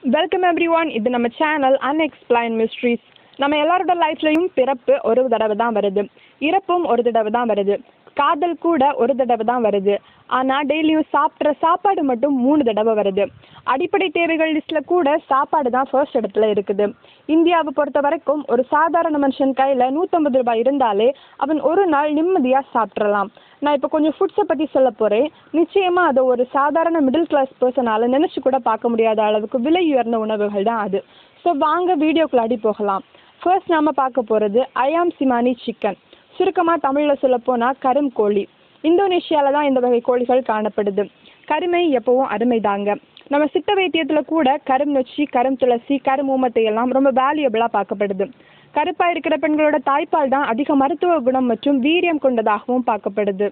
welcome every one இது நம்ம channel unexplained mysteries நம்ம எல்லாரோட லைஃப்லையும் பிறப்பு ஒரு தடவை தான் வருது இறப்பும் ஒரு தடவை தான் வருது காதல் கூட ஒரு தடவை தான் வருது ஆனால் டெய்லியும் சாப்பிட்ற சாப்பாடு மட்டும் மூணு தடவை வருது அடிப்படை தேவைகள் லிஸ்ட்டில் கூட சாப்பாடு தான் ஃபர்ஸ்ட் இடத்துல இருக்குது இந்தியாவை பொறுத்த வரைக்கும் ஒரு சாதாரண மனுஷன் கையில் நூற்றம்பது ரூபாய் இருந்தாலே அவன் ஒரு நாள் நிம்மதியாக சாப்பிட்றலாம் நான் இப்போ கொஞ்சம் ஃபுட்ஸை பற்றி சொல்ல போகிறேன் நிச்சயமாக அதை ஒரு சாதாரண மிடில் கிளாஸ் பர்சனால் நினச்சி கூட பார்க்க முடியாத அளவுக்கு விலை உயர்ந்த உணவுகள் தான் அது ஸோ வாங்க வீடியோக்குள்ள அடி போகலாம் ஃபர்ஸ்ட் நாம் பார்க்க போகிறது அயாம் சிமானி சிக்கன் சுருக்கமாக தமிழில் சொல்லப்போனால் கரும் கோழி இந்தோனேஷியாவில் தான் இந்த வகை கோழிகள் காணப்படுது கருமை எப்பவும் அருமைதாங்க நம்ம சித்த வைத்தியத்தில் கூட கரும் நொச்சி கரும் துளசி கரும் ஊமத்தை எல்லாம் ரொம்ப வேல்யூபிளாக பார்க்கப்படுது கருப்பாக இருக்கிற பெண்களோட தாய்ப்பால் தான் அதிக மருத்துவ குணம் மற்றும் வீரியம் கொண்டதாகவும் பார்க்கப்படுது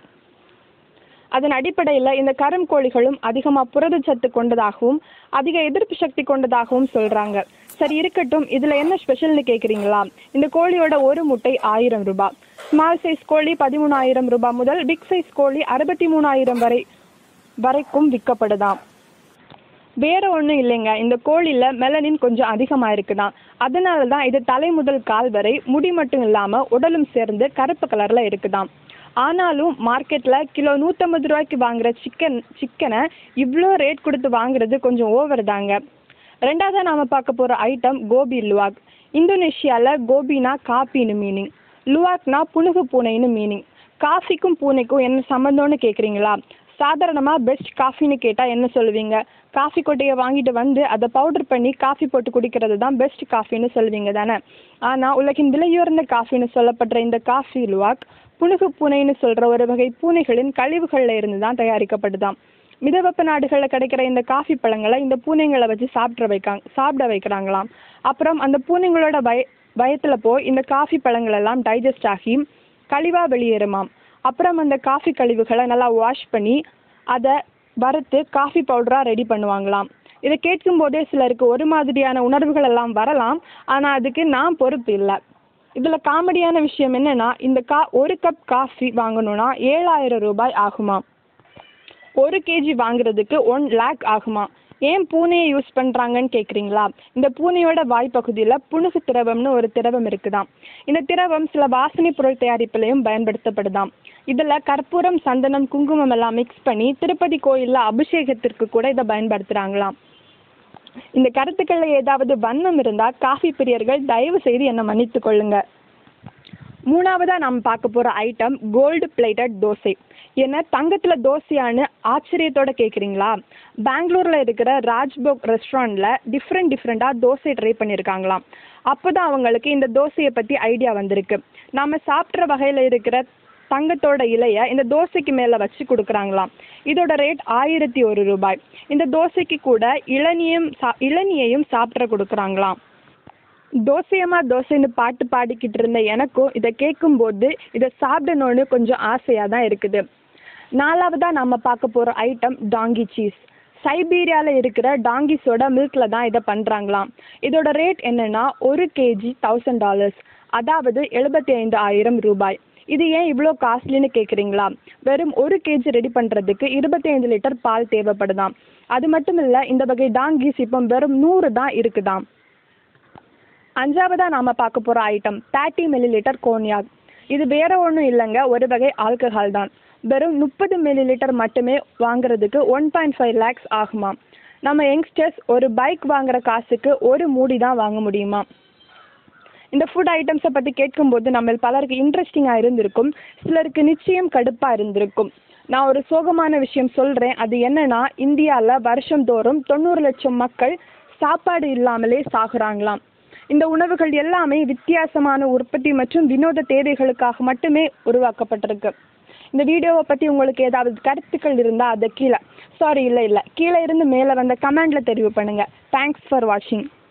அதன் அடிப்படையில் இந்த கரும் கோழிகளும் அதிகமாக புரதச்சத்து கொண்டதாகவும் அதிக எதிர்ப்பு சக்தி கொண்டதாகவும் சொல்கிறாங்க சரி இருக்கட்டும் இதில் என்ன ஸ்பெஷல்னு கேட்குறீங்களா இந்த கோழியோட ஒரு முட்டை ஆயிரம் ரூபாய் ஸ்மால் சைஸ் கோழி பதிமூணாயிரம் ரூபாய் முதல் பிக் சைஸ் கோழி அறுபத்தி மூணாயிரம் வரை வரைக்கும் விற்கப்படுதாம் வேற ஒன்றும் இல்லைங்க இந்த கோழியில் மெலனின் கொஞ்சம் அதிகமாக இருக்குதான் அதனால தான் இது தலை முதல் கால் வரை முடி மட்டும் இல்லாமல் உடலும் சேர்ந்து கருப்பு கலரில் இருக்குதாம் ஆனாலும் மார்க்கெட்டில் கிலோ நூற்றம்பது ரூபாய்க்கு வாங்குற சிக்கன் சிக்கனை இவ்வளோ ரேட் கொடுத்து வாங்குறது கொஞ்சம் ஓவர் தாங்க ரெண்டாவது நாம் பார்க்க போகிற ஐட்டம் கோபி லுவாக் இந்தோனேஷியாவில் கோபினா காப்பின்னு மீனிங் லுவாக்னா புனுகு பூனைன்னு மீனிங் காஃபிக்கும் பூனைக்கும் என்ன சம்மந்தம்னு கேட்குறீங்களா சாதாரணமாக பெஸ்ட் காஃபின்னு கேட்டால் என்ன சொல்லுவீங்க காஃபி கொட்டையை வாங்கிட்டு வந்து அதை பவுடர் பண்ணி காஃபி போட்டு குடிக்கிறது தான் பெஸ்ட் காஃபின்னு சொல்லுவீங்க தானே ஆனால் உலகின் விலையுயர்ந்த காஃபின்னு சொல்லப்படுற இந்த காஃபி லுவாக் புனுகு பூனைன்னு சொல்கிற ஒரு வகை பூனைகளின் கழிவுகளில் இருந்து தான் தயாரிக்கப்படுதாம் மிதவெப்ப நாடுகளில் கிடைக்கிற இந்த காஃபி பழங்களை இந்த பூனைங்களை வச்சு சாப்பிட வைக்காங்க சாப்பிட வைக்கிறாங்களாம் அப்புறம் அந்த பூனைங்களோட வய வயத்தில் போய் இந்த காஃபி பழங்கள் எல்லாம் டைஜஸ்ட் ஆகி கழிவாக வெளியேறுமாம் அப்புறம் அந்த காஃபி கழிவுகளை நல்லா வாஷ் பண்ணி அதை வறுத்து காஃபி பவுடராக ரெடி பண்ணுவாங்களாம் இதை கேட்கும் போதே சிலருக்கு ஒரு மாதிரியான உணர்வுகள் எல்லாம் வரலாம் ஆனால் அதுக்கு நான் பொறுப்பு இல்லை இதில் காமெடியான விஷயம் என்னென்னா இந்த கா ஒரு கப் காஃபி வாங்கணும்னா ஏழாயிரம் ரூபாய் ஆகுமா ஒரு கேஜி வாங்குறதுக்கு ஒன் லேக் ஆகுமா ஏன் பூனையை யூஸ் பண்ணுறாங்கன்னு கேட்குறீங்களா இந்த பூனையோட வாய்ப்பகுதியில் புணுகு திரவம்னு ஒரு திரவம் இருக்குதாம் இந்த திரவம் சில வாசனை பொருள் தயாரிப்புலையும் பயன்படுத்தப்படுதாம் இதில் கற்பூரம் சந்தனம் குங்குமம் எல்லாம் மிக்ஸ் பண்ணி திருப்பதி கோயிலில் அபிஷேகத்திற்கு கூட இதை பயன்படுத்துகிறாங்களாம் இந்த கருத்துக்களில் ஏதாவது வன்மம் இருந்தால் காஃபி பிரியர்கள் தயவு செய்து என்னை மன்னித்து கொள்ளுங்க மூணாவதாக நாம் பார்க்க போகிற ஐட்டம் கோல்டு பிளேட்டட் தோசை என்ன தங்கத்தில் தோசையான்னு ஆச்சரியத்தோட கேட்குறீங்களா பெங்களூரில் இருக்கிற ராஜ்போக் ரெஸ்டாரண்ட்டில் டிஃப்ரெண்ட் டிஃப்ரெண்ட்டாக தோசை ட்ரை பண்ணியிருக்காங்களாம் அப்போ தான் அவங்களுக்கு இந்த தோசையை பற்றி ஐடியா வந்திருக்கு நம்ம சாப்பிட்ற வகையில் இருக்கிற தங்கத்தோட இலையை இந்த தோசைக்கு மேலே வச்சு கொடுக்குறாங்களாம் இதோட ரேட் ஆயிரத்தி ஒரு ரூபாய் இந்த தோசைக்கு கூட இளநியும் சா இளநியையும் சாப்பிட்ற கொடுக்குறாங்களாம் தோசையம்மா தோசைன்னு பாட்டு பாடிக்கிட்டு இருந்த எனக்கும் இதை கேட்கும்போது இதை சாப்பிடணும்னு கொஞ்சம் ஆசையாக தான் இருக்குது நாலாவதாக நம்ம பார்க்க போகிற ஐட்டம் டாங்கி சீஸ் சைபீரியாவில் இருக்கிற டாங்கிஸோட மில்கில் தான் இதை பண்ணுறாங்களாம் இதோட ரேட் என்னென்னா ஒரு கேஜி தௌசண்ட் டாலர்ஸ் அதாவது எழுபத்தி ஐந்து ஆயிரம் ரூபாய் இது ஏன் இவ்வளோ காஸ்ட்லின்னு கேட்குறீங்களா வெறும் ஒரு கேஜி ரெடி பண்ணுறதுக்கு இருபத்தி ஐந்து லிட்டர் பால் தேவைப்படுதாம் அது மட்டும் இல்லை இந்த வகை டாங்கிஸ் இப்போ வெறும் நூறு தான் இருக்குதாம் அஞ்சாவதாக நாம் பார்க்க போகிற item thirty millilitre cognac இது வேற ஒன்றும் இல்லைங்க ஒரு வகை ஆல்கஹால் தான் வெறும் முப்பது மில்லி லிட்டர் மட்டுமே வாங்குறதுக்கு ஒன் பாயிண்ட் ஃபைவ் லேக்ஸ் ஆகுமா நம்ம யங்ஸ்டர்ஸ் ஒரு பைக் வாங்குற காசுக்கு ஒரு மூடி தான் வாங்க முடியுமா இந்த ஃபுட் ஐட்டம்ஸை பற்றி கேட்கும்போது நம்ம பலருக்கு இன்ட்ரெஸ்டிங்காக இருந்திருக்கும் சிலருக்கு நிச்சயம் கடுப்பாக இருந்திருக்கும் நான் ஒரு சோகமான விஷயம் சொல்கிறேன் அது என்னன்னா இந்தியாவில் வருஷந்தோறும் தொண்ணூறு லட்சம் மக்கள் சாப்பாடு இல்லாமலே சாகுறாங்களாம் இந்த உணவுகள் எல்லாமே வித்தியாசமான உற்பத்தி மற்றும் வினோத தேவைகளுக்காக மட்டுமே உருவாக்கப்பட்டிருக்கு இந்த வீடியோவை பற்றி உங்களுக்கு ஏதாவது கருத்துக்கள் இருந்தால் அதை கீழே சாரி இல்லை இல்லை கீழே இருந்து மேலே வந்த கமெண்டில் தெரிவு பண்ணுங்கள் தேங்க்ஸ் ஃபார் வாட்சிங்